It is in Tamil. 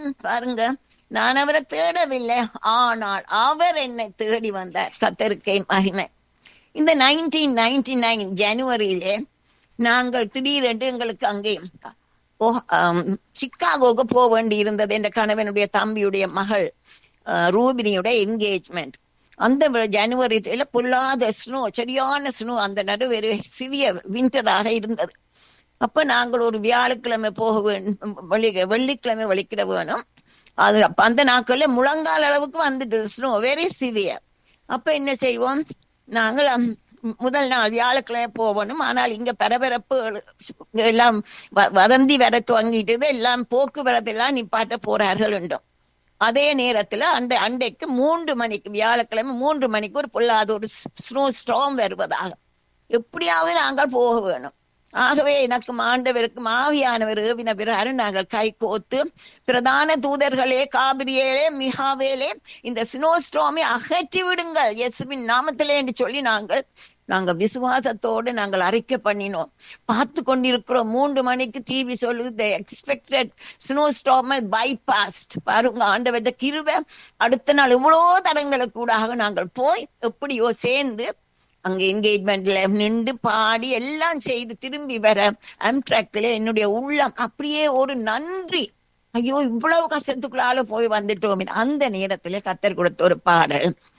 பாருங்க நான் அவரை தேடவில்லை ஆனால் அவர் என்னை தேடி வந்தார் கத்தருக்கை மகிமை இந்த நைன்டீன் நைன்டி நைன் ஜனவரியிலே நாங்கள் திடீரென்று எங்களுக்கு அங்கே ஓ, ஆம், சிக்காகோக்கு போக வேண்டி இருந்தது என்ற கணவனுடைய தம்பியுடைய மகள் அஹ், ரூபினியுடைய என்கேஜ்மெண்ட் அந்த வ- ஜனவரியில பொல்லாத ஸ்னோ சரியான ஸ்னோ அந்த நடுவே சிவிய விண்டராக இருந்தது அப்ப நாங்கள் ஒரு வியாழக்கிழமை போக வேண்டும் வெள்ளி வெள்ளிக்கிழமை வலிக்கிட வேணும் அது அப்ப அந்த நாட்கள்ல முழங்கால் அளவுக்கு வந்துட்டு ஸ்னோ வெரி சிவியர் அப்ப என்ன செய்வோம் நாங்கள் அம், முதல் நாள் வியாழக்கிழமை போகணும் ஆனால் இங்க பரபரப்பு எல்லாம் வ- வதந்தி வர துவங்கிட்டது எல்லாம் போக்குவரத்து எல்லாம் நிப்பாட்ட போறார்கள் உண்டும் அதே நேரத்துல அண்டை அண்டைக்கு மூன்று மணிக்கு வியாழக்கிழமை மூன்று மணிக்கு ஒரு பொல்லாத ஒரு ஸ்னோ ஸ்டாம் வருவதாக எப்படியாவது நாங்கள் போக வேணும் ஆகவே எனக்கும் ஆண்டவருக்கும் ஆவியானவர் ஏவின பிறகு நாங்கள் கை கோத்து பிரதான தூதர்களே காபிரியேலே மிகாவேலே இந்த ஸ்னோ ஸ்டாமை அகற்றி விடுங்கள் இயேசுவின் நாமத்திலே என்று சொல்லி நாங்கள் நாங்க விசுவாசத்தோடு நாங்கள் அறிக்கை பண்ணினோம் பார்த்து கொண்டிருக்கிறோம் மூன்று மணிக்கு டிவி சொல்லுது எக்ஸ்பெக்டட் ஸ்னோ ஸ்டாமை பைபாஸ்ட் பாருங்க ஆண்டவர்கிட்ட கிருபை அடுத்த நாள் இவ்வளோ தடங்களுக்கு கூடாக நாங்கள் போய் எப்படியோ சேர்ந்து அங்க என்கேஜ்மெண்ட்ல நின்று பாடி எல்லாம் செய்து திரும்பி வர அம்ட்ராக்ல என்னுடைய உள்ளம் அப்படியே ஒரு நன்றி ஐயோ இவ்வளவு கஷ்டத்துக்குள்ளால போய் வந்துட்டோம் அந்த நேரத்துல கத்தர் கொடுத்த ஒரு பாடல்